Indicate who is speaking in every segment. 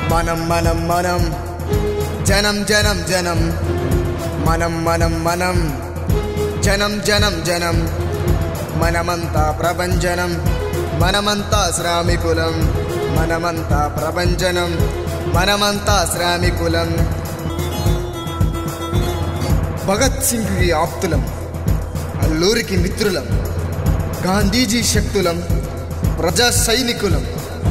Speaker 1: మనం మనం మనం జనం జనం జనం మనం మనం మనం జనం జనం జనం మనమంతా ప్రభంజనం మనమంతా శ్రామికులం మనమంతా ప్రభంజనం మనమంతా శ్రామికులం భగత్ సింగ్కి ఆప్తులం అల్లూరికి మిత్రులం గాంధీజీ శక్తులం ప్రజా సైనికులం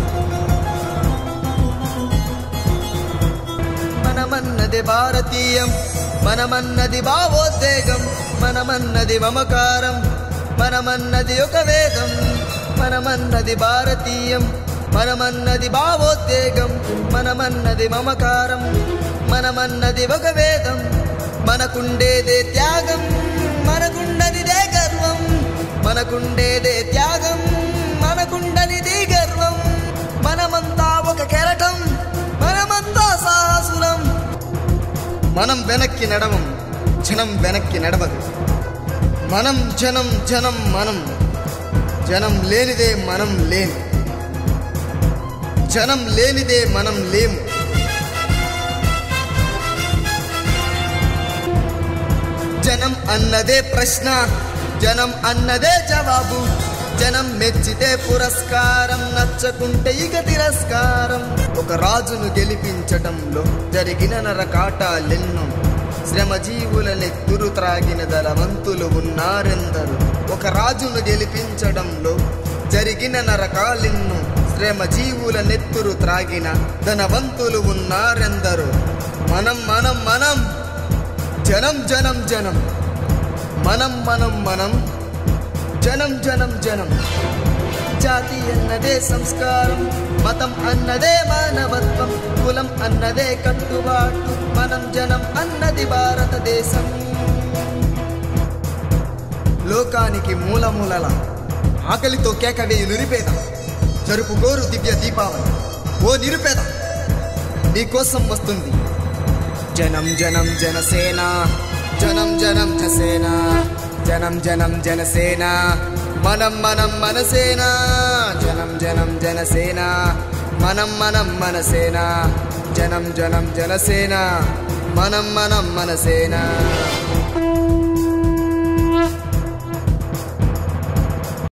Speaker 1: మనమన్నది భారతీయం మనమన్నది భావోద్వేగం మనమన్నది మమకారం మనమన్నది ఒక వేగం మనమన్నది భారతీయం మనమన్నది భావోద్వేగం మనమన్నది మమకారం మనమన్నది ఒక వేదం మనకుండేదే త్యాగం మనకుండనిదే గర్వం మనకుండేదే త్యాగం మనకుండనిది గర్వం మనమంతా ఒక కెరటం మనమంతా సాహసులం మనం వెనక్కి నడవం జనం వెనక్కి నడవదు మనం జనం జనం మనం జనం లేనిదే మనం లేము జనం లేనిదే మనం లేము జనం అన్నదే ప్రశ్న జనం అన్నదే జవాబు జనం మెచ్చితే పురస్కారం నచ్చకుంటే ఇక తిరస్కారం ఒక రాజును గెలిపించటంలో జరిగిన నరకాటాలెన్నో శ్రమజీవుల నెత్తురు త్రాగిన ధనవంతులు ఉన్నారెందరు ఒక రాజును గెలిపించడంలో జరిగిన నరకాలెన్నో శ్రమజీవుల నెత్తురు త్రాగిన ధనవంతులు ఉన్నారెందరు మనం మనం మనం జనం జనం జనం మనం మనం మనం జనం జనం జనం జాతి అన్నదే సంస్కారం మతం అన్నదే మానవత్వం కులం అన్నదే కట్టుబాటు మనం జనం అన్నది భారతదేశం లోకానికి మూలమూలల ఆకలితో కేకవేయు నిరుపేద జరుపుకోరు దివ్య దీపావళి ఓ నిరుపేద నీకోసం వస్తుంది జనం జనం జనసేన జనం జనం జసేన జనం జనం జనసేన మనం మనం మనసేన జనం జనం జనసేన మనం మనం మనసేన జనం జనం జనసేన మనం మనం మనసేన